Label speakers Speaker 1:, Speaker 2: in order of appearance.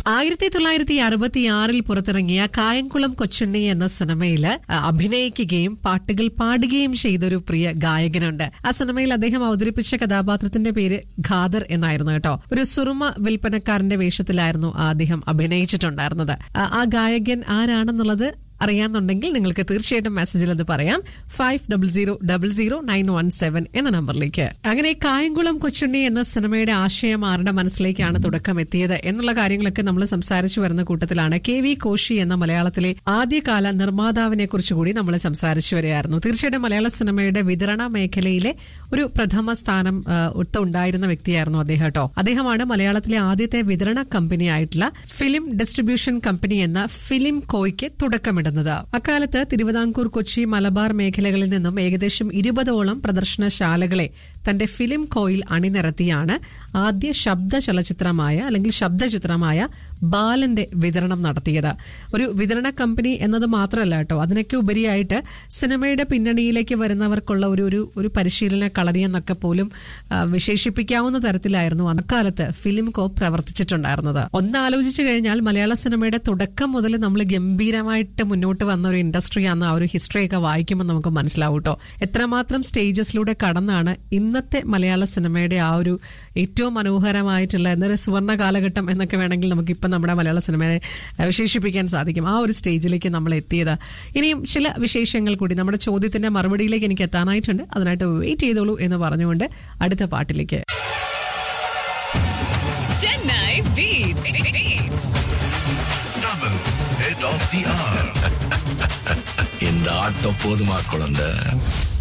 Speaker 1: ആയിരത്തി തൊള്ളായിരത്തി അറുപത്തിയാറിൽ പുറത്തിറങ്ങിയ കായംകുളം കൊച്ചുണ്ണി എന്ന സിനിമയില് അഭിനയിക്കുകയും പാട്ടുകൾ പാടുകയും ചെയ്തൊരു പ്രിയ ഗായകനുണ്ട് ആ സിനിമയിൽ അദ്ദേഹം അവതരിപ്പിച്ച കഥാപാത്രത്തിന്റെ പേര് ഖാദർ എന്നായിരുന്നു കേട്ടോ ഒരു സുറുമ വിൽപ്പനക്കാരന്റെ വേഷത്തിലായിരുന്നു അദ്ദേഹം അഭിനയിച്ചിട്ടുണ്ടായിരുന്നത് ആ- ആ ഗായകൻ ആരാണെന്നുള്ളത് അറിയാന്നുണ്ടെങ്കിൽ നിങ്ങൾക്ക് തീർച്ചയായിട്ടും മെസ്സേജിൽ അത് പറയാം five double zero double zero nine one seven എന്ന നമ്പറിലേക്ക് അങ്ങനെ കായംകുളം കൊച്ചുണ്ണി എന്ന സിനിമയുടെ ആശയം ആരുടെ മനസ്സിലേക്കാണ് തുടക്കം എത്തിയത് എന്നുള്ള കാര്യങ്ങളൊക്കെ നമ്മൾ സംസാരിച്ചു വരുന്ന കൂട്ടത്തിലാണ് കെ വി കോശി എന്ന മലയാളത്തിലെ ആദ്യകാല നിർമ്മാതാവിനെ കുറിച്ച് കൂടി നമ്മൾ സംസാരിച്ചു വരികയായിരുന്നു തീർച്ചയായിട്ടും മലയാള സിനിമയുടെ വിതരണ മേഖലയിലെ ഒരു പ്രഥമ സ്ഥാനം ആ, ഒത്ത് ഉണ്ടായിരുന്ന വ്യക്തിയായിരുന്നു അദ്ദേഹം കേട്ടോ അദ്ദേഹമാണ് മലയാളത്തിലെ ആദ്യത്തെ വിതരണ കമ്പനി ആയിട്ടുള്ള ഫിലിം ഡിസ്ട്രിബ്യൂഷൻ കമ്പനി എന്ന ഫിലിം കോയ്ക്ക് തുടക്കമിടുന്നത് അക്കാലത്ത് തിരുവിതാംകൂർ കൊച്ചി മലബാർ മേഖലകളിൽ നിന്നും ഏകദേശം ഇരുപതോളം പ്രദർശനശാലകളെ തന്റെ ഫിലിം കോയിൽ അണിനിരത്തിയാണ് ആദ്യ ശബ്ദ ചലച്ചിത്രമായ അല്ലെങ്കിൽ ശബ്ദചിത്രമായ ബാലന്റെ വിതരണം നടത്തിയത് ഒരു വിതരണ കമ്പനി എന്നത് മാത്രമല്ല കേട്ടോ അതിനൊക്കെ ഉപരിയായിട്ട് സിനിമയുടെ പിന്നണിയിലേക്ക് വരുന്നവർക്കുള്ള ഒരു ഒരു ഒരു പരിശീലന കളരി എന്നൊക്കെ പോലും ആ, വിശേഷിപ്പിക്കാവുന്ന തരത്തിലായിരുന്നു അക്കാലത്ത് ഫിലിം കോ പ്രവർത്തിച്ചിട്ടുണ്ടായിരുന്നത് ഒന്ന് ആലോചിച്ചു കഴിഞ്ഞാൽ മലയാള സിനിമയുടെ തുടക്കം മുതൽ നമ്മൾ ഗംഭീരമായിട്ട് മുന്നോട്ട് വന്ന ഒരു ഇൻഡസ്ട്രിയാണ് ആ ഒരു ഹിസ്റ്ററിയൊക്കെ വായിക്കുമ്പോൾ നമുക്ക് മനസ്സിലാവും കേട്ടോ എത്രമാത്രം സ്റ്റേജസിലൂടെ കടന്നാണ് ഇന്നത്തെ മലയാള സിനിമയുടെ ആ ഒരു ഏറ്റവും മനോഹരമായിട്ടുള്ള എന്നൊരു സുവർണ കാലഘട്ടം എന്നൊക്കെ വേണമെങ്കിൽ നമുക്ക് ഇപ്പം നമ്മുടെ മലയാള സിനിമയെ അഹ്, വിശേഷിപ്പിക്കാൻ സാധിക്കും ആ ഒരു സ്റ്റേജിലേക്ക് നമ്മൾ എത്തിയത് ഇനിയും ചില വിശേഷങ്ങൾ കൂടി നമ്മുടെ ചോദ്യത്തിന്റെ മറുപടിയിലേക്ക് എനിക്ക് എത്താനായിട്ടുണ്ട് അതിനായിട്ട് വെയിറ്റ് ചെയ്തോളൂ എന്ന് പറഞ്ഞുകൊണ്ട് അടുത്ത പാട്ടിലേക്ക്
Speaker 2: Chennai Beats. Beats.
Speaker 3: Tamil, head of the hour.
Speaker 4: இந்த ஆட்டம் போதுமா குழந்தை